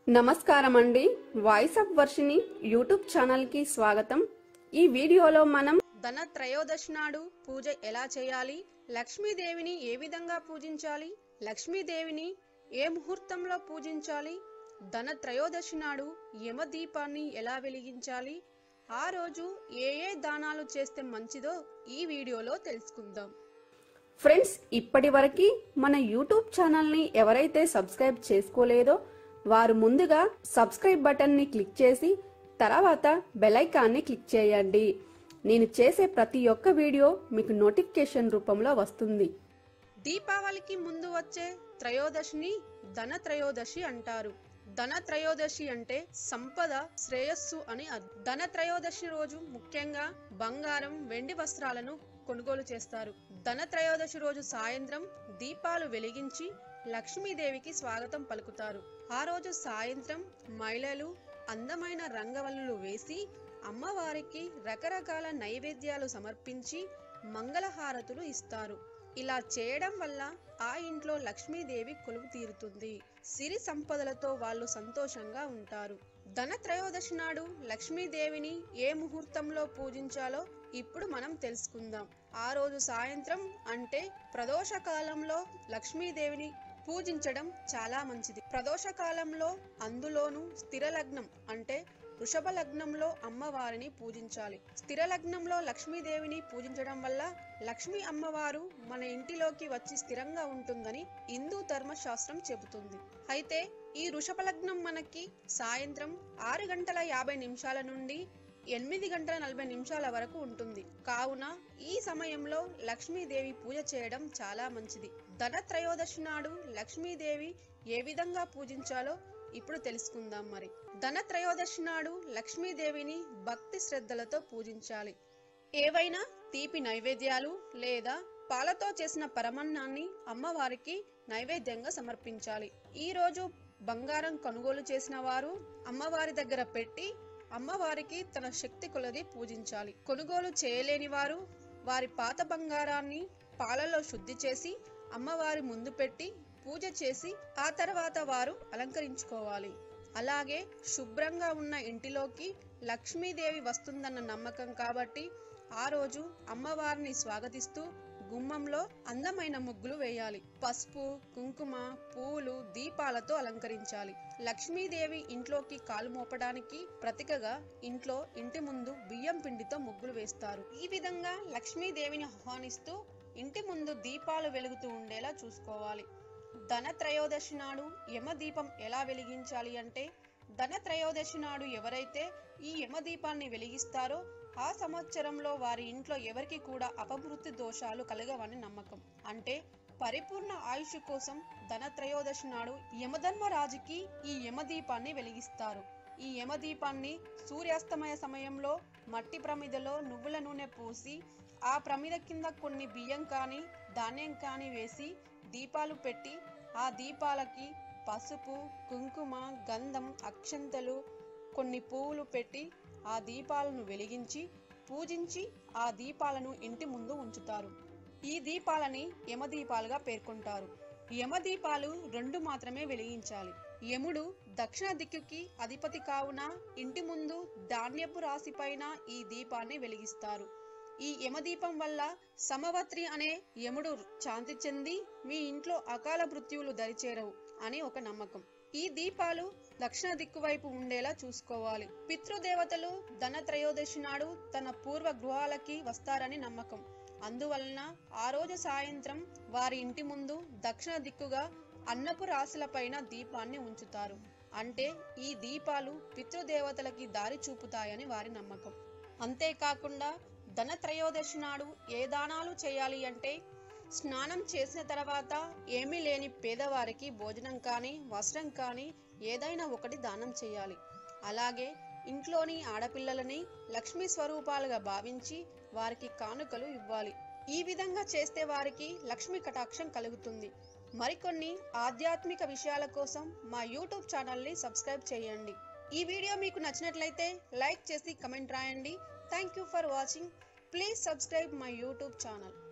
నమస్కారం అండి voice of Varshini YouTube channel కి స్వాగతం ఈ వీడియోలో మనం ధన త్రయోదశి నాడు పూజ ఎలా చేయాలి లక్ష్మీదేవిని ఏ విధంగా పూజించాలి లక్ష్మీదేవిని ఏ ముహూర్తంలో పూజించాలి ధన త్రయోదశి నాడు యమ దీపాన్ని ఎలా వెలిగించాలి ఆ రోజు ఏ ఏ దానాలు చేస్తే మంచిదో ఈ వీడియోలో తెలుసుకుందాం ఫ్రెండ్స్ ఇప్పటి వరకు మన యూట్యూబ్ ఛానల్ ని ఎవరైతే సబ్స్క్రైబ్ చేసుకోలేదో వారు ముందుగా సబ్స్క్రైబ్ బటన్ ని క్లిక్ చేసి తర్వాత బెల్ ఐకాన్ ని క్లిక్ చేయండి నేను చేసే ప్రతి ఒక్క వీడియో మీకు నోటిఫికేషన్ రూపంలో వస్తుంది దీపావళికి ముందు వచ్చే త్రయోదశిని ధన త్రయోదశి అంటారు ధన త్రయోదశి అంటే సంపద శ్రేయస్సు అని అర్థం. ధన త్రయోదశి రోజు ముఖ్యంగా బంగారం వెండి వస్త్రాలను కొనుగోలు చేస్తారు ధన త్రయోదశి రోజు సాయంత్రం దీపాలు వెలిగించి లక్ష్మీదేవికి స్వాగతం పలుకుతారు ఆ రోజు సాయంత్రం మహిళలు అందమైన రంగవల్లులు వేసి అమ్మవారికి రకరకాల నైవేద్యాలు సమర్పించి మంగళహారతులు ఇస్తారు ఇలా చేయడం వల్ల ఆ ఇంట్లో లక్ష్మీదేవి కొలువు తీరుతుంది సిరి సంపదలతో వాళ్ళు సంతోషంగా ఉంటారు ధన త్రయోదశి నాడు లక్ష్మీదేవిని ఏ ముహూర్తంలో పూజించాలో ఇప్పుడు మనం తెలుసుకుందాం ఆ రోజు సాయంత్రం అంటే ప్రదోష కాలంలో లక్ష్మీదేవిని పూజించడం చాలా మంచిది ప్రదోష కాలంలో అందులోనూ స్థిర లగ్నం అంటే వృషభ లగ్నంలో అమ్మవారిని పూజించాలి స్థిర లగ్నంలో లక్ష్మీదేవిని పూజించడం వల్ల లక్ష్మీ అమ్మవారు మన ఇంటిలోకి వచ్చి స్థిరంగా ఉంటుందని హిందూ ధర్మశాస్త్రం చెబుతుంది అయితే ఈ వృషభ లగ్నం మనకి సాయంత్రం ఆరు గంటల యాభై నిమిషాల నుండి ఎనిమిది గంటల నలభై నిమిషాల వరకు ఉంటుంది కావున ఈ సమయంలో లక్ష్మీదేవి పూజ చేయడం చాలా మంచిది ధన త్రయోదశి నాడు లక్ష్మీదేవి ఏ విధంగా పూజించాలో ఇప్పుడు తెలుసుకుందాం మరి ధన త్రయోదశి నాడు లక్ష్మీదేవిని భక్తి శ్రద్ధలతో పూజించాలి ఏవైనా తీపి నైవేద్యాలు లేదా పాలతో చేసిన పరమన్నాన్ని అమ్మవారికి నైవేద్యంగా సమర్పించాలి ఈ రోజు బంగారం కొనుగోలు చేసిన వారు అమ్మవారి దగ్గర పెట్టి అమ్మవారికి తన శక్తి కొలది పూజించాలి కొనుగోలు చేయలేని వారు వారి పాత బంగారాన్ని పాలలో శుద్ధి చేసి అమ్మవారి ముందు పెట్టి పూజ చేసి ఆ తర్వాత వారు అలంకరించుకోవాలి అలాగే శుభ్రంగా ఉన్న ఇంటిలోకి లక్ష్మీదేవి వస్తుందన్న నమ్మకం కాబట్టి ఆ రోజు అమ్మవారిని స్వాగతిస్తూ గుమ్మంలో అందమైన ముగ్గులు వేయాలి పసుపు కుంకుమ పూలు దీపాలతో అలంకరించాలి లక్ష్మీదేవి ఇంట్లోకి కాలు మోపడానికి ప్రతికగా ఇంట్లో ఇంటి ముందు బియ్యం పిండితో ముగ్గులు వేస్తారు ఈ విధంగా లక్ష్మీదేవిని ఆహ్వానిస్తూ ఇంటి ముందు దీపాలు వెలుగుతూ ఉండేలా చూసుకోవాలి ధన త్రయోదశి నాడు యమదీపం ఎలా వెలిగించాలి అంటే ధన త్రయోదశి నాడు ఎవరైతే ఈ యమదీపాన్ని వెలిగిస్తారో ఆ సంవత్సరంలో వారి ఇంట్లో ఎవరికి కూడా అపమృత్యు దోషాలు కలగవని నమ్మకం అంటే పరిపూర్ణ ఆయుష్ కోసం ధన త్రయోదశి నాడు యమధర్మరాజుకి ఈ యమదీపాన్ని వెలిగిస్తారు ఈ యమదీపాన్ని సూర్యాస్తమయ సమయంలో మట్టి ప్రమిదలో నువ్వుల నూనె పోసి ఆ ప్రమిద కింద కొన్ని బియ్యం కానీ ధాన్యం కానీ వేసి దీపాలు పెట్టి ఆ దీపాలకి పసుపు కుంకుమ గంధం అక్షంతలు కొన్ని పువ్వులు పెట్టి ఆ దీపాలను వెలిగించి పూజించి ఆ దీపాలను ఇంటి ముందు ఉంచుతారు ఈ దీపాలని యమదీపాలుగా పేర్కొంటారు యమదీపాలు రెండు మాత్రమే వెలిగించాలి యముడు దక్షిణ దిక్కుకి అధిపతి కావున ఇంటి ముందు ధాన్యపు రాశి పైన ఈ దీపాన్ని వెలిగిస్తారు ఈ యమదీపం వల్ల సమవత్రి అనే యముడు శాంతి చెంది మీ ఇంట్లో అకాల మృత్యువులు దరిచేరవు అని ఒక నమ్మకం ఈ దీపాలు దక్షిణ దిక్కు వైపు ఉండేలా చూసుకోవాలి పితృదేవతలు ధన త్రయోదశి నాడు తన పూర్వ గృహాలకి వస్తారని నమ్మకం అందువలన ఆ రోజు సాయంత్రం వారి ఇంటి ముందు దక్షిణ దిక్కుగా అన్నపు రాశులపైన దీపాన్ని ఉంచుతారు అంటే ఈ దీపాలు పితృదేవతలకి దారి చూపుతాయని వారి నమ్మకం అంతేకాకుండా ధన త్రయోదశి నాడు ఏ దానాలు చేయాలి అంటే స్నానం చేసిన తర్వాత ఏమీ లేని పేదవారికి భోజనం కానీ వస్త్రం కానీ ఏదైనా ఒకటి దానం చేయాలి అలాగే ఇంట్లోని ఆడపిల్లలని లక్ష్మీ స్వరూపాలుగా భావించి వారికి కానుకలు ఇవ్వాలి ఈ విధంగా చేస్తే వారికి లక్ష్మీ కటాక్షం కలుగుతుంది మరికొన్ని ఆధ్యాత్మిక విషయాల కోసం మా యూట్యూబ్ ఛానల్ని సబ్స్క్రైబ్ చేయండి ఈ వీడియో మీకు నచ్చినట్లయితే లైక్ చేసి కమెంట్ రాయండి thank you for watching please subscribe my YouTube channel